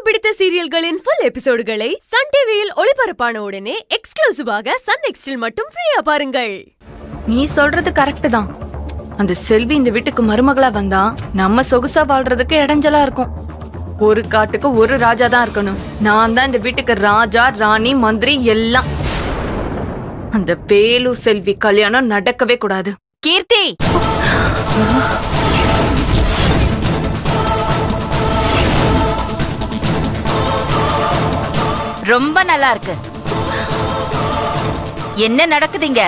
பிடித்த சீரியல்களின் full எபிசோடுகளை Sun டிவியில் ஒளிபரப்பான உடனே எக்ஸ்க்ளூசிவாக சன் நெக்ஸ்டில் மட்டும் ஃப்ரீயா பாருங்கள் நீ சொல்றது கரெக்ட் தான் அந்த செல்வி இந்த வீட்டுக்கு மருமகளா வந்தா நம்ம சொகுசா வாழ்றதுக்கு இடைஞ்சலா இருக்கும் ஒரு காட்டுக்கு ஒரு ராஜா தான் இருக்கணும் நான் தான் இந்த வீட்டுக்கு ராஜா ராணி மந்திரி எல்லாம் அந்த வேலு செல்வி கல்யாணம் நடக்கவே கூடாது கீர்த்தி ரொம்ப நல்லா இருக்கு என்ன நடக்குதுங்க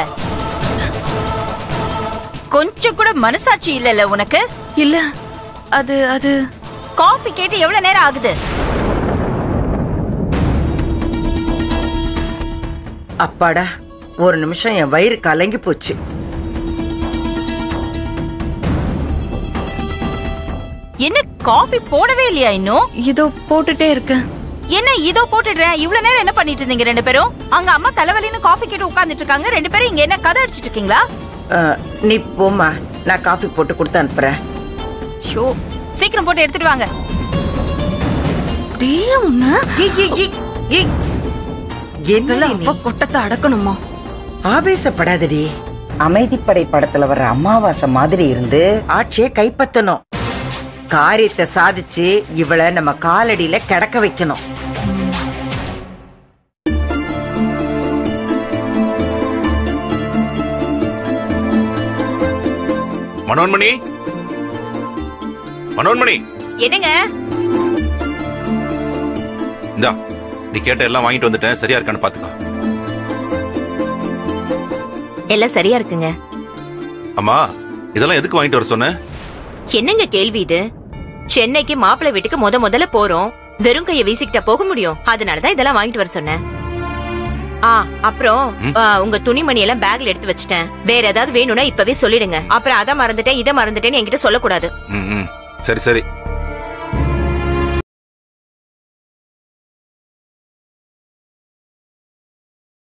கொஞ்சம் கூட மனசாட்சி இல்லல உனக்கு இல்ல அது அது காஃபி கேட்டு எவ்வளவு நேரம் ஆகுது அப்பாடா ஒரு நிமிஷம் என் வயிறு கலங்கி போச்சு என்ன காஃபி போடவே இல்லையா இன்னும் இதோ போட்டுட்டே இருக்கேன் என்ன இதோ போட்டுடுறேன் இவ்வளவு நேரம் என்ன பண்ணிட்டு இருந்தீங்க ரெண்டு பேரும் அங்க அம்மா தலைவலின்னு காஃபி கேட்டு உட்கார்ந்துட்டு இருக்காங்க ரெண்டு பேரும் இங்க என்ன கதை அடிச்சிட்டு இருக்கீங்களா அஹ், நீ போம்மா நான் காஃபி போட்டு கொடுத்து அனுப்புறேன் ஷோ சீக்கிரம் போட்டு எடுத்துட்டு வாங்க டேய் உன்ன ஏய், ஏய், ஏய், ஏய். என்னடி நீ? அவ கொட்டத்தை அடக்கணுமா ஆவேசப்படாதடி அமைதிப்படை படத்துல வர்ற அமாவாசை மாதிரி இருந்து ஆட்சியை கைப்பற்றணும் காரியத்தை சாதிச்சு இவளை நம்ம காலடியில கிடக்க வைக்கணும் மனோன்மணி மனோன்மணி என்னங்க இந்தா நீ கேட்ட எல்லாம் வாங்கிட்டு வந்துட்டேன் சரியா இருக்கான்னு பாத்துக்கோ எல்லாம் சரியா இருக்குங்க அம்மா இதெல்லாம் எதுக்கு வாங்கிட்டு வர சொன்ன என்னங்க கேள்வி இது சென்னைக்கு மாப்பிள்ளை வீட்டுக்கு முத முதல்ல போறோம் வெறும் கைய வீசிக்கிட்ட போக முடியும் அதனாலதான் இதெல்லாம் வாங்கிட்டு வர சொன்னேன் ஆ அப்புறம் ஆ, உங்க துணிமணி எல்லாம் பேக்ல எடுத்து வச்சுட்டேன் வேற ஏதாவது வேணும்னா இப்பவே சொல்லிடுங்க அப்புறம் அதை மறந்துட்டேன் இதை மறந்துட்டேன்னு என்கிட்ட சொல்லக்கூடாது ம், ம். சரி சரி